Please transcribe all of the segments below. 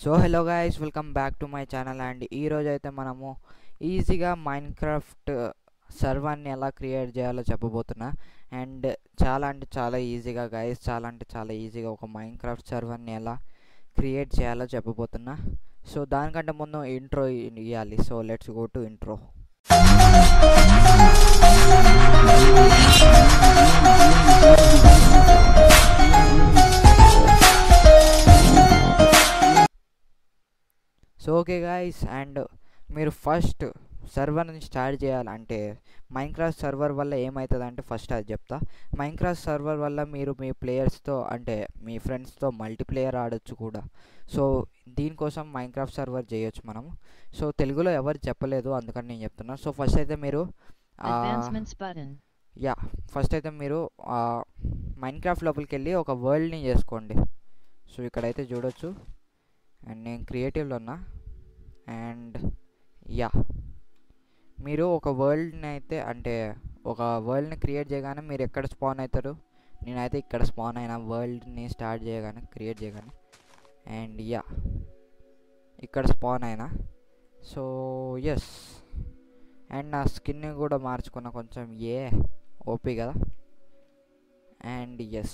So hello guys welcome back to my channel and ఈరోజు అయితే మనము ఈజీగా మైన్క్రాఫ్ట్ సర్వర్ని ఎలా క్రియేట్ చేయాలో చెప్పబోతున్నా అండ్ చాలా అంటే చాలా ఈజీగా గైస్ చాలా అంటే చాలా ఈజీగా ఒక మైన్క్రాఫ్ట్ సర్వర్ని ఎలా క్రియేట్ చేయాలో చెప్పబోతున్నా సో దానికంటే ముందు ఇంట్రో ఇవ్వాలి so let's go to intro so okay guys and మీరు ఫస్ట్ సర్వర్ని స్టార్ట్ చేయాలంటే మైన్క్రాఫ్ట్ సర్వర్ వల్ల ఏమవుతుంది అంటే ఫస్ట్ అది చెప్తా మైన్క్రాఫ్ట్ సర్వర్ వల్ల మీరు మీ ప్లేయర్స్తో అంటే మీ ఫ్రెండ్స్తో మల్టీప్లేయర్ ఆడొచ్చు కూడా సో దీనికోసం మైన్క్రాఫ్ట్ సర్వర్ చేయొచ్చు మనం సో తెలుగులో ఎవరు చెప్పలేదు అందుకని నేను చెప్తున్నా సో ఫస్ట్ అయితే మీరు ఆ, Advancements button. యా ఫస్ట్ అయితే మీరు మైన్క్రాఫ్ట్ లోపలికి వెళ్ళి ఒక వరల్డ్ని చేసుకోండి సో ఇక్కడైతే చూడొచ్చు అండ్ నేను క్రియేటివ్లో ఉన్నా అండ్ యా మీరు ఒక వరల్డ్ని అయితే అంటే ఒక వరల్డ్ని క్రియేట్ చేయగానే మీరు ఎక్కడ స్పాన్ అవుతారు నేనైతే ఇక్కడ స్పాన్ అయినా వరల్డ్ని స్టార్ట్ చేయగానే క్రియేట్ చేయగానే అండ్ యా ఇక్కడ స్పాన్ అయినా సో ఎస్ అండ్ నా స్కిన్ కూడా మార్చుకున్న కొంచెం ఏ ఓపీ కదా and yes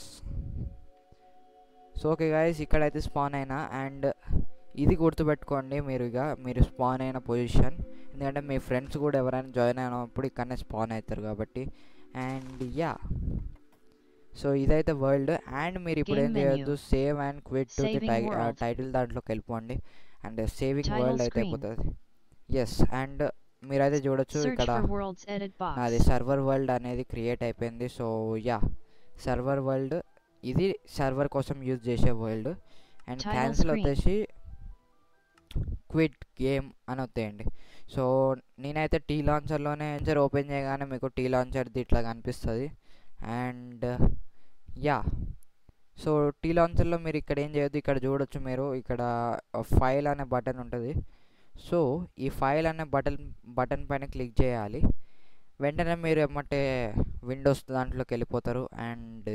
so okay guys ఇక్కడైతే స్పాన్ అయినా అండ్ ఇది గుర్తుపెట్టుకోండి మీరు ఇక మీరు స్పాన్ అయిన పొజిషన్ ఎందుకంటే మీ ఫ్రెండ్స్ కూడా ఎవరైనా జాయిన్ అయినప్పుడు ఇక్కడనే స్పాన్ అవుతారు కాబట్టి అండ్ యా సో ఇదైతే వరల్డ్ అండ్ మీరు ఇప్పుడు ఏం Game menu. చేయొద్దు save and quit to the Saving world. Title దాంట్లోకి వెళ్ళిపోండి అండ్ సేవింగ్ Title వరల్డ్ అయితే screen. అయిపోతుంది ఎస్ అండ్ మీరైతే చూడొచ్చు Search ఇక్కడ for world's edit నాది box. సర్వర్ వరల్డ్ అనేది క్రియేట్ అయిపోయింది సో యా సర్వర్ వరల్డ్ ఇది సర్వర్ కోసం యూజ్ చేసే world and Title cancel screen. వచ్చేసి క్విట్ గేమ్ అని వస్తాయండి సో నేనైతే టీ లాంచర్లోనే లాంచర్ ఓపెన్ చేయగానే మీకు టీ లాంచర్ది ఇట్లా కనిపిస్తుంది అండ్ యా సో టీ లాంచర్లో మీరు ఇక్కడ ఏం చేయొద్దు ఇక్కడ చూడొచ్చు మీరు ఇక్కడ ఫైల్ అనే బటన్ ఉంటుంది సో ఈ ఫైల్ అనే బటన్ బటన్ పైన క్లిక్ చేయాలి వెంటనే మీరు ఏమంటే విండోస్ దాంట్లోకి వెళ్ళిపోతారు అండ్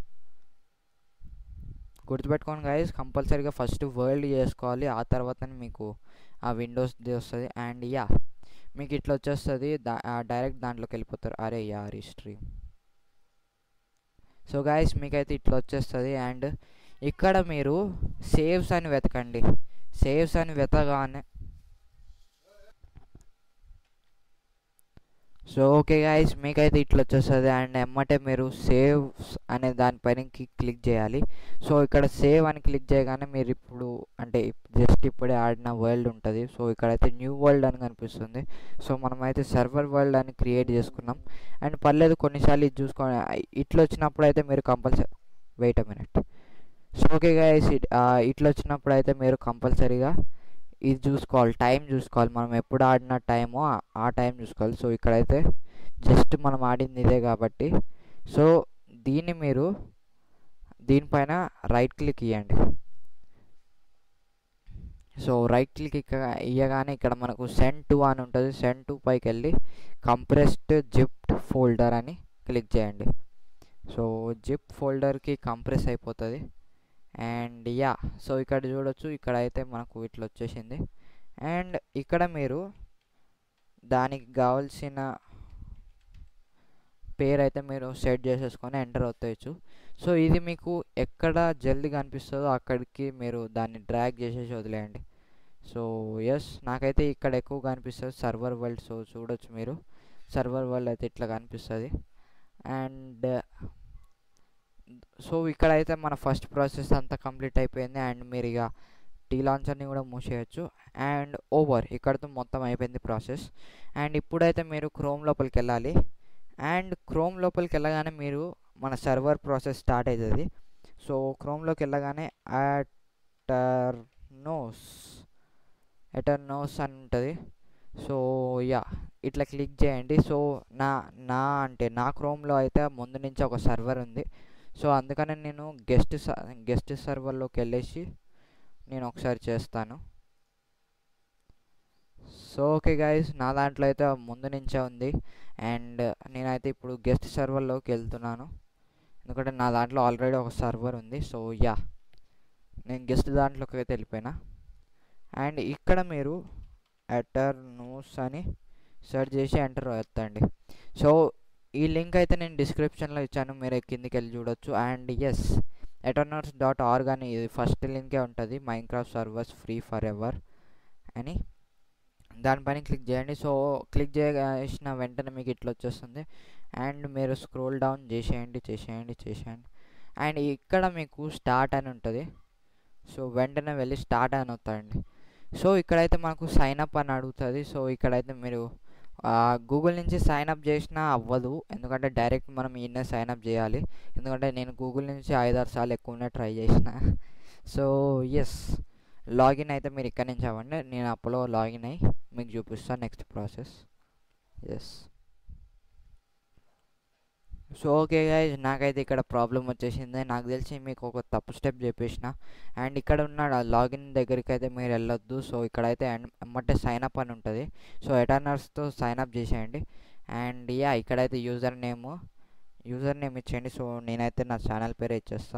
గుర్తుపెట్టుకోండి గైస్ కంపల్సరీగా ఫస్ట్ వరల్డ్ చేసుకోవాలి ఆ తర్వాతనే మీకు ఆ విండోస్ది వస్తుంది అండ్ యా మీకు ఇట్లా వచ్చేస్తుంది దా డైరెక్ట్ దాంట్లోకి వెళ్ళిపోతారు అరే యార్ హిస్టరీ సో గాయస్ మీకైతే ఇట్లా వచ్చేస్తుంది అండ్ ఇక్కడ మీరు సేవ్స్ అని వెతకండి సేవ్స్ అని వెతగానే సో ఓకే గాయస్ మీకైతే ఇట్లా వచ్చేస్తుంది అండ్ ఎమ్మటే మీరు సేవ్స్ అనే దానిపైన క్లిక్ చేయాలి సో ఇక్కడ సేవ్ అని క్లిక్ చేయగానే మీరు ఇప్పుడు అంటే జస్ట్ ఇప్పుడే ఆడిన వరల్డ్ ఉంటుంది సో ఇక్కడైతే న్యూ వరల్డ్ అని కనిపిస్తుంది సో మనమైతే సర్వర్ వరల్డ్ అని క్రియేట్ చేసుకున్నాం అండ్ పర్లేదు కొన్నిసార్లు ఇది చూసుకోండి ఇట్లా వచ్చినప్పుడు అయితే మీరు compulsory wait a minute so okay guys ఇట్లా వచ్చినప్పుడు అయితే మీరు కంపల్సరీగా ఇది చూసుకోవాలి టైం చూసుకోవాలి మనం ఎప్పుడు ఆడిన టైమో ఆ టైం చూసుకోవాలి సో ఇక్కడైతే జస్ట్ మనం ఆడింది ఇదే కాబట్టి సో దీన్ని మీరు దీనిపైన రైట్ క్లిక్ ఇవ్వండి సో రైట్ క్లిక్ ఇక్క ఇవ్వగానే ఇక్కడ మనకు సెండ్ టు అని ఉంటుంది సెండ్ టు పైకి వెళ్ళి కంప్రెస్డ్ జిప్ ఫోల్డర్ అని క్లిక్ చేయండి సో జిప్ ఫోల్డర్కి కంప్రెస్ అయిపోతుంది అండ్ యా సో ఇక్కడ చూడొచ్చు ఇక్కడ అయితే మనకు ఇట్లా వచ్చేసింది అండ్ ఇక్కడ మీరు దానికి కావాల్సిన పేరు అయితే మీరు సెట్ చేసేసుకొని ఎంటర్ అవుతాయచ్చు సో ఇది మీకు ఎక్కడ జల్దీ కనిపిస్తుందో అక్కడికి మీరు దాన్ని డ్రాగ్ చేసేసి వదిలేయండి సో ఎస్ నాకైతే ఇక్కడ ఎక్కువ కనిపిస్తుంది సర్వర్ వరల్డ్ సో చూడొచ్చు మీరు సర్వర్ వరల్డ్ అయితే ఇట్లా కనిపిస్తుంది అండ్ సో ఇక్కడైతే మన ఫస్ట్ ప్రాసెస్ అంతా కంప్లీట్ అయిపోయింది అండ్ మీరు ఇక టీ లాంచర్ని కూడా మూసేయచ్చు అండ్ ఓవర్ ఇక్కడతో మొత్తం అయిపోయింది ప్రాసెస్ అండ్ ఇప్పుడైతే మీరు క్రోమ్ లోపలికి వెళ్ళాలి అండ్ క్రోమ్ లోపలికి వెళ్ళగానే మీరు మన సర్వర్ ప్రాసెస్ స్టార్ట్ అవుతుంది సో క్రోమ్లోకి వెళ్ళగానే అటర్నోస్ ఎటర్నోస్ అని ఉంటుంది సో యా ఇట్లా క్లిక్ చేయండి సో నా నా అంటే నా క్రోమ్లో అయితే ముందు నుంచి ఒక సర్వర్ ఉంది సో అందుకని నేను గెస్ట్ గెస్ట్ సర్వర్లోకి వెళ్ళేసి నేను ఒకసారి చేస్తాను సో ఓకే గైస్ నా దాంట్లో అయితే ముందు నుంచే ఉంది అండ్ నేనైతే ఇప్పుడు గెస్ట్ సర్వర్లోకి వెళ్తున్నాను ఎందుకంటే నా దాంట్లో ఆల్రెడీ ఒక సర్వర్ ఉంది సో యా నేను గెస్ట్ దాంట్లోకి అయితే వెళ్ళిపోయినా అండ్ ఇక్కడ మీరు ఎటర్నూస్ అని సెర్చ్ చేసి ఎంటర్ ఎత్తండి సో ఈ లింక్ అయితే నేను డిస్క్రిప్షన్లో ఇచ్చాను మీరు కిందికి వెళ్ళి చూడొచ్చు and yes Aternos dot org అని ఇది ఫస్ట్ లింకే ఉంటుంది Minecraft servers free forever అని దానిపైన క్లిక్ చేయండి సో క్లిక్ చేసిన వెంటనే మీకు ఇట్లా వచ్చేస్తుంది అండ్ మీరు స్క్రోల్ డౌన్ చేసేయండి చేసేయండి చేసేయండి అండ్ ఇక్కడ మీకు స్టార్ట్ అని ఉంటుంది సో వెంటనే వెళ్ళి స్టార్ట్ అని వస్తాయండి సో ఇక్కడైతే మనకు సైన్ అప్ అని అడుగుతుంది సో ఇక్కడైతే మీరు గూగుల్ నుంచి సైన్ అప్ చేసినా అవ్వదు ఎందుకంటే డైరెక్ట్ మనం ఈయనే సైన్ అప్ చేయాలి ఎందుకంటే నేను గూగుల్ నుంచి ఐదారు సార్లు ఎక్కువనే ట్రై చేసిన సో ఎస్ లాగిన్ అయితే మీరు ఇక్కడ నుంచి అవ్వండి నేను అప్పుడు లాగిన్ అయ్యి మీకు చూపిస్తాను next process yes so okay guys నాకైతే ఇక్కడ ప్రాబ్లం వచ్చేసింది నాకు తెలిసి మీకు ఒక తప్పు స్టెప్ చెప్పేసిన అండ్ ఇక్కడ ఉన్న లాగిన్ దగ్గరికి అయితే మీరు వెళ్ళొద్దు సో ఇక్కడైతే ఎమ్మటే సైన్ అప్ అని ఉంటుంది సో ఎటర్నర్స్తో సైన్ అప్ చేసేయండి అండ్ యా ఇక్కడైతే యూజర్ నేమ్ యూజర్ నేమ్ ఇచ్చేయండి సో నేనైతే నా ఛానల్ పేరే ఇచ్చేస్తా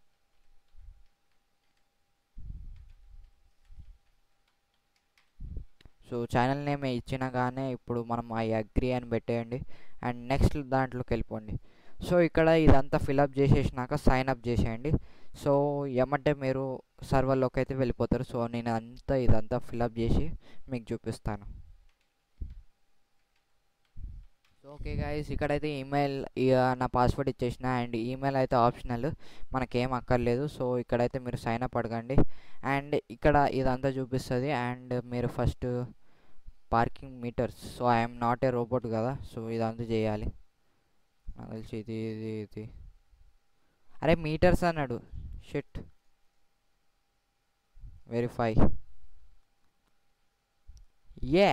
సో ఛానల్ నేమ్ ఇచ్చినగానే ఇప్పుడు మనం ఐ అగ్రి అని పెట్టేయండి అండ్ నెక్స్ట్ దాంట్లోకి వెళ్ళిపోండి సో ఇక్కడ ఇదంతా ఫిలప్ చేసేసినాక సైన్ అప్ చేసేయండి సో ఏమంటే మీరు సర్వర్లోకి అయితే వెళ్ళిపోతారు సో నేను అంతా ఇదంతా ఫిలప్ చేసి మీకు చూపిస్తాను సో ఓకే గాయస్ ఇక్కడైతే ఈమెయిల్ నా పాస్వర్డ్ ఇచ్చేసిన అండ్ ఈమెయిల్ అయితే ఆప్షనల్ మనకేం అక్కర్లేదు సో ఇక్కడైతే మీరు సైన్ అప్ అడగండి అండ్ ఇక్కడ ఇదంతా చూపిస్తుంది అండ్ మీరు first parking meters so I'm not a robot కదా సో ఇదంతా చేయాలి నాకు తెలిసి ఇది ఇది ఇది అరే మీటర్స్ అన్నాడు shit verify a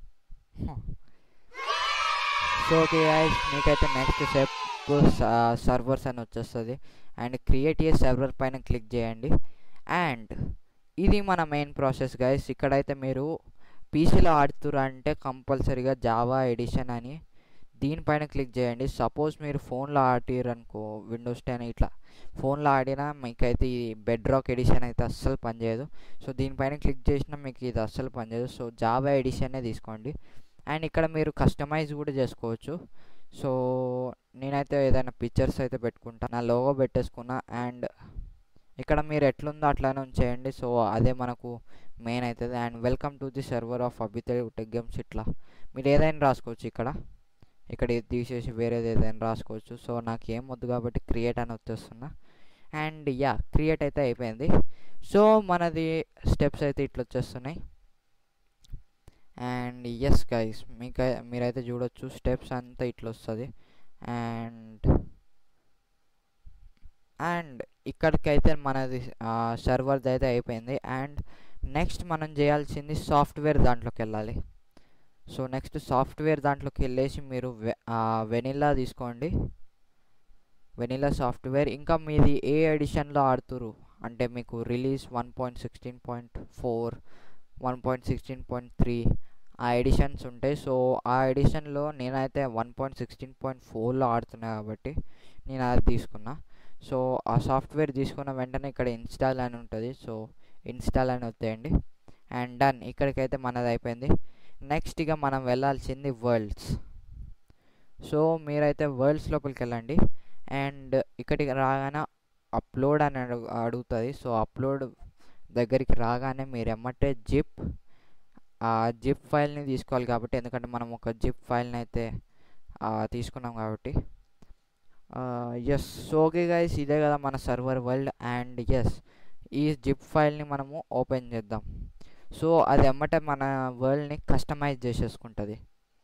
so okay guys మీకైతే నెక్స్ట్ స్టెప్ సర్వర్స్ అని వచ్చేస్తుంది అండ్ క్రియేట్ ఏ సర్వర్ పైన క్లిక్ చేయండి అండ్ ఇది మన మెయిన్ ప్రాసెస్ గైస్ ఇక్కడైతే మీరు పీసీలో ఆడుతురు అంటే కంపల్సరీగా జావా ఎడిషన్ అని దీనిపైన క్లిక్ చేయండి సపోజ్ మీరు ఫోన్లో ఆడిరు అనుకో విండోస్ టెన్ ఇట్లా ఫోన్లో ఆడినా మీకైతే ఈ బెడ్ రాక్ ఎడిషన్ అయితే అస్సలు పనిచేయదు సో దీనిపైన క్లిక్ చేసినా మీకు ఇది అస్సలు పనిచేయదు సో జావా ఎడిషనే తీసుకోండి అండ్ ఇక్కడ మీరు కస్టమైజ్ కూడా చేసుకోవచ్చు సో నేనైతే ఏదైనా పిక్చర్స్ అయితే పెట్టుకుంటా నా లోగో పెట్టేసుకున్నా అండ్ ఇక్కడ మీరు ఎట్లుందో అట్లానే ఉంచేయండి సో అదే మనకు మెయిన్ అవుతుంది and welcome to the server of అబితే టెక్ గేమ్స్ ఇట్లా మీరు ఏదైనా రాసుకోవచ్చు ఇక్కడ ఇక్కడ ఇది తీసేసి వేరేది ఏదైనా రాసుకోవచ్చు సో నాకు ఏం వద్దు కాబట్టి క్రియేట్ అని వచ్చేస్తున్నా అండ్ యా క్రియేట్ అయితే అయిపోయింది సో మనది స్టెప్స్ అయితే ఇట్లా వచ్చేస్తున్నాయి అండ్ ఎస్ గైస్ మీకు మీరైతే చూడొచ్చు స్టెప్స్ అంతా ఇట్లా వస్తుంది అండ్ అండ్ ఇక్కడికైతే మనది సర్వర్ది అయితే అయిపోయింది అండ్ నెక్స్ట్ మనం చేయాల్సింది సాఫ్ట్వేర్ దాంట్లోకి వెళ్ళాలి సో నెక్స్ట్ సాఫ్ట్వేర్ దాంట్లోకి వెళ్ళేసి మీరు వెనిలా తీసుకోండి వెనిలా సాఫ్ట్వేర్ ఇంకా మీది ఏ ఎడిషన్లో ఆడుతురు అంటే మీకు release one point sixteen point four one point sixteen point three ఆ ఎడిషన్స్ ఉంటాయి సో ఆ ఎడిషన్లో నేనైతే వన్ పాయింట్ సిక్స్టీన్ పాయింట్ ఫోర్లో ఆడుతున్నా కాబట్టి నేను అది తీసుకున్నా సో ఆ సాఫ్ట్వేర్ తీసుకున్న వెంటనే ఇక్కడ ఇన్స్టాల్ అని ఉంటుంది సో ఇన్స్టాల్ అని వచ్చేయండి అండ్ డన్ ఇక్కడికైతే మనది అయిపోయింది నెక్స్ట్ ఇక మనం వెళ్ళాల్సింది వరల్డ్స్ సో మీరైతే వరల్డ్స్ లోపలికి వెళ్ళండి అండ్ ఇక్కడికి రాగానే అప్లోడ్ అని అడుగు అడుగుతుంది సో అప్లోడ్ దగ్గరికి రాగానే మీరు ఎమ్మటే జిప్ ఆ జిప్ ఫైల్ని తీసుకోవాలి కాబట్టి ఎందుకంటే మనం ఒక జిప్ ఫైల్ని అయితే తీసుకున్నాం కాబట్టి ఎస్ సో ఓకే గైస్ ఇదే కదా మన సర్వర్ వరల్డ్ అండ్ ఎస్ ఈ జిప్ ఫైల్ని మనము ఓపెన్ చేద్దాం సో అది ఎమ్మటే మన వరల్డ్ని కస్టమైజ్ చేసేసుకుంటుంది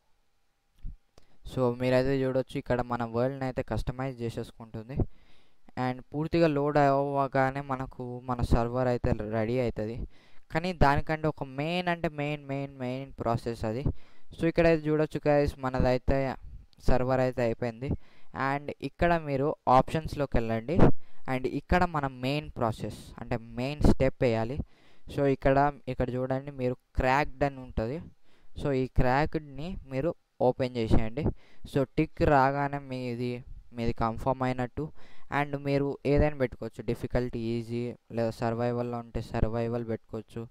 సో మీరైతే చూడొచ్చు ఇక్కడ మన వరల్డ్ని అయితే కస్టమైజ్ చేసేసుకుంటుంది అండ్ పూర్తిగా లోడ్ అవ్వగానే మనకు మన సర్వర్ అయితే రెడీ అవుతుంది కానీ దానికంటే ఒక మెయిన్ అంటే మెయిన్ మెయిన్ మెయిన్ ప్రాసెస్ అది సో ఇక్కడైతే చూడొచ్చు గైస్ మనదైతే సర్వర్ అయితే అయిపోయింది అండ్ ఇక్కడ మీరు ఆప్షన్స్లోకి వెళ్ళండి అండ్ ఇక్కడ మన మెయిన్ ప్రాసెస్ అంటే మెయిన్ స్టెప్ వేయాలి సో ఇక్కడ ఇక్కడ చూడండి మీరు క్రాక్డ్ అని ఉంటుంది సో ఈ క్రాక్డ్ని మీరు ఓపెన్ చేసేయండి సో టిక్ రాగానే మీది మీది కన్ఫర్మ్ అయినట్టు అండ్ మీరు ఏదైనా పెట్టుకోవచ్చు డిఫికల్టీ ఈజీ లేదా సర్వైవల్లో ఉంటే సర్వైవల్ పెట్టుకోవచ్చు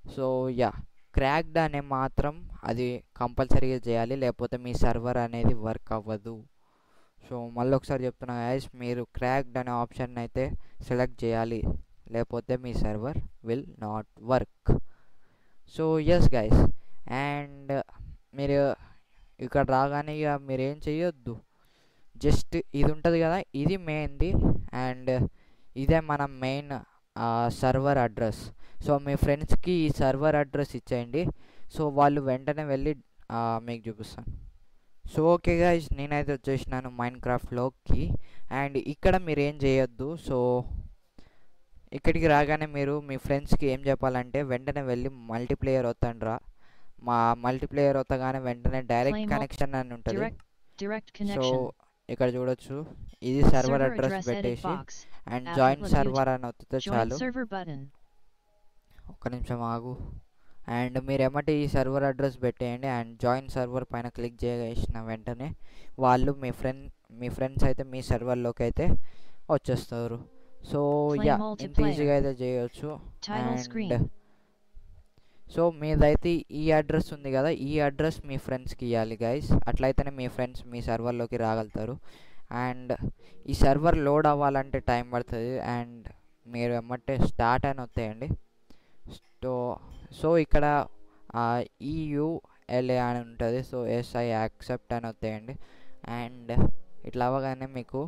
సో యా క్రాక్డ్ అనే మాత్రం అది కంపల్సరీగా చేయాలి లేకపోతే మీ సర్వర్ అనేది వర్క్ అవ్వదు సో మళ్ళీ ఒకసారి చెప్తున్నా గైస్ మీరు క్రాక్డ్ అనే ఆప్షన్ అయితే సెలెక్ట్ చేయాలి లేకపోతే మీ server will not work so yes guys and మీరు ఇక్కడ రాగానే ఇక మీరు ఏం చేయొద్దు జస్ట్ ఇది ఉంటుంది కదా ఇది మెయిన్ది అండ్ ఇదే మన మెయిన్ సర్వర్ అడ్రస్ సో మీ ఫ్రెండ్స్కి ఈ సర్వర్ అడ్రస్ ఇచ్చేయండి సో వాళ్ళు వెంటనే వెళ్ళి ఆ, మీకు చూపిస్తాను సో ఓకే గైస్ నేనైతే వచ్చేసినాను మైండ్ క్రాఫ్ట్లోకి అండ్ ఇక్కడ మీరు ఏం చేయొద్దు సో ఇక్కడికి రాగానే మీరు మీ ఫ్రెండ్స్కి ఏం చెప్పాలంటే వెంటనే వెళ్ళి మల్టీప్లేయర్ వద్దండ్రా మా మల్టీప్లేయర్ వత్తగానే వెంటనే డైరెక్ట్ Flame mul- కనెక్షన్ అని ఉంటుంది Direct direct సో connection. ఇక్కడ చూడొచ్చు ఇది server Server address address edit పెట్టేసి box. And Add join Latitude. Server అని వస్తే Join చాలు server button. ఒక్క నిమిషం ఆగు అండ్ మీరు ఏమంటే ఈ సర్వర్ అడ్రస్ పెట్టేయండి అండ్ జాయిన్ సర్వర్ పైన క్లిక్ చేసిన వెంటనే వాళ్ళు మీ ఫ్రెండ్ మీ ఫ్రెండ్స్ అయితే మీ సర్వర్లోకి అయితే వచ్చేస్తారు సో Play యా ఇంత multiplayer. ఈజీగా అయితే చేయొచ్చు Title అండ్ screen. సో మీదైతే ఈ అడ్రస్ ఉంది కదా ఈ అడ్రస్ మీ ఫ్రెండ్స్కి ఇవ్వాలి గైస్ అట్లయితేనే మీ ఫ్రెండ్స్ మీ సర్వర్లోకి రాగలుగుతారు అండ్ ఈ సర్వర్ లోడ్ అవ్వాలంటే టైం పడుతుంది అండ్ మీరు ఏమంటే స్టార్ట్ అని వస్తాయండి సో సో ఇక్కడ ఈయుఎల్ఏ అని ఉంటుంది సో ఎస్ఐ యాక్సెప్ట్ అని వస్తాయండి అండ్ ఇట్లా అవ్వగానే మీకు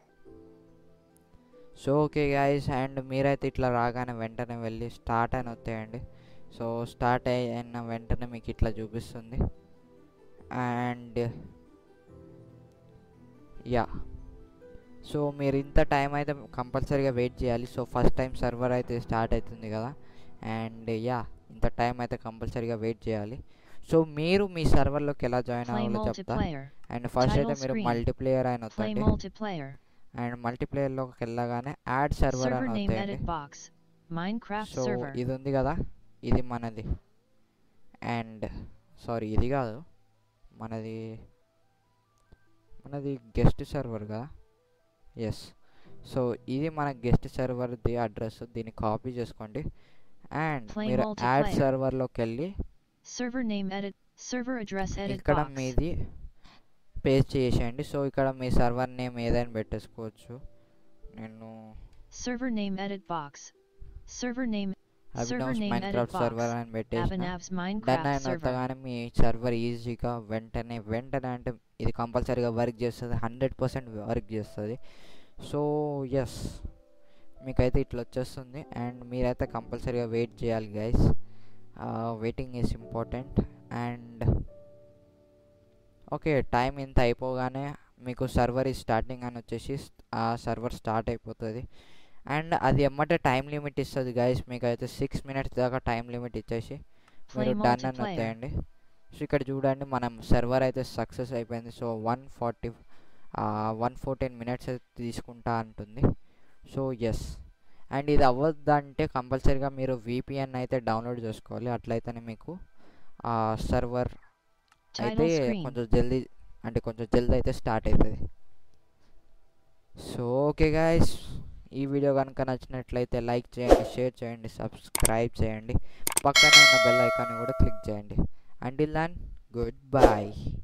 సో ఓకే గాయస్ అండ్ మీరైతే ఇట్లా రాగానే వెంటనే వెళ్ళి స్టార్ట్ అని వస్తాయండి సో స్టార్ట్ అయిన వెంటనే మీకు ఇట్లా చూపిస్తుంది అండ్ యా సో మీరు ఇంత టైం అయితే కంపల్సరీగా వెయిట్ చేయాలి సో ఫస్ట్ టైం సర్వర్ అయితే స్టార్ట్ అవుతుంది కదా అండ్ యా ఇంత టైం అయితే కంపల్సరీగా వెయిట్ చేయాలి సో మీరు మీ సర్వర్లోకి ఎలా జాయిన్ Play అవ్వాలో చెప్తా multiplayer. అండ్ ఫస్ట్ అయితే Title మీరు screen. మల్టీప్లేయర్ అని Play వస్తుంది multiplayer. అండ్ మల్టీప్లేయర్లోకి వెళ్ళగానే యాడ్ సర్వర్ Server అని name వస్తాయండి edit box. Minecraft so server. ఇది ఉంది కదా ఇది మనది అండ్ సారీ ఇది కాదు మనది మనది గెస్ట్ సర్వర్ కదా ఎస్ సో ఇది మన గెస్ట్ సర్వర్ది అడ్రస్ దీన్ని కాపీ చేసుకోండి అండ్ Play మీరు యాడ్ multiplayer. సర్వర్లోకి వెళ్ళి Server name edit. Server address edit ఇక్కడ box. మీది పేస్ట్ చేసేయండి సో ఇక్కడ మీ సర్వర్ నేమ్ ఏదైనా పెట్టేసుకోవచ్చు నేను Server name edit box. Server name. Server Abhinav's name mine edit craft box. Server అని పెట్టేసిన Abhinav's డన్ Minecraft అయిన server. వద్దగానే మీ సర్వర్ ఈజీగా వెంటనే వెంటనే అంటే ఇది కంపల్సరీగా వర్క్ చేస్తుంది హండ్రెడ్ పర్సెంట్ వర్క్ చేస్తుంది సో ఎస్ మీకైతే ఇట్లా వచ్చేస్తుంది అండ్ మీరైతే కంపల్సరీగా వెయిట్ చేయాలి guys waiting is important and okay time ఇంత అయిపోగానే మీకు సర్వర్ ఈ స్టార్టింగ్ అని వచ్చేసి ఆ సర్వర్ స్టార్ట్ అయిపోతుంది అండ్ అది ఎమ్మటే టైం లిమిట్ ఇస్తుంది గైస్ మీకు అయితే సిక్స్ మినిట్స్ దాకా టైం లిమిట్ ఇచ్చేసి Play మీరు డన్ అని multiplayer. వస్తాయండి సో ఇక్కడ చూడండి మనం సర్వర్ అయితే సక్సెస్ అయిపోయింది so one forty one fourteen minutes అయితే తీసుకుంటా అంటుంది సో ఎస్ అండ్ ఇది అవ్వద్దంటే కంపల్సరీగా మీరు విపిఎన్ అయితే డౌన్లోడ్ చేసుకోవాలి అట్లయితేనే మీకు సర్వర్ అయితే Title screen. కొంచెం జల్దీ అంటే కొంచెం జల్దీ అయితే స్టార్ట్ అవుతుంది సో ఓకే గాయస్ ఈ వీడియో కనుక నచ్చినట్లయితే లైక్ చేయండి షేర్ చేయండి సబ్స్క్రైబ్ చేయండి పక్కనే ఉన్న బెల్ ఐకాన్ కూడా క్లిక్ చేయండి అంటిల్ దాన్ గుడ్ బాయ్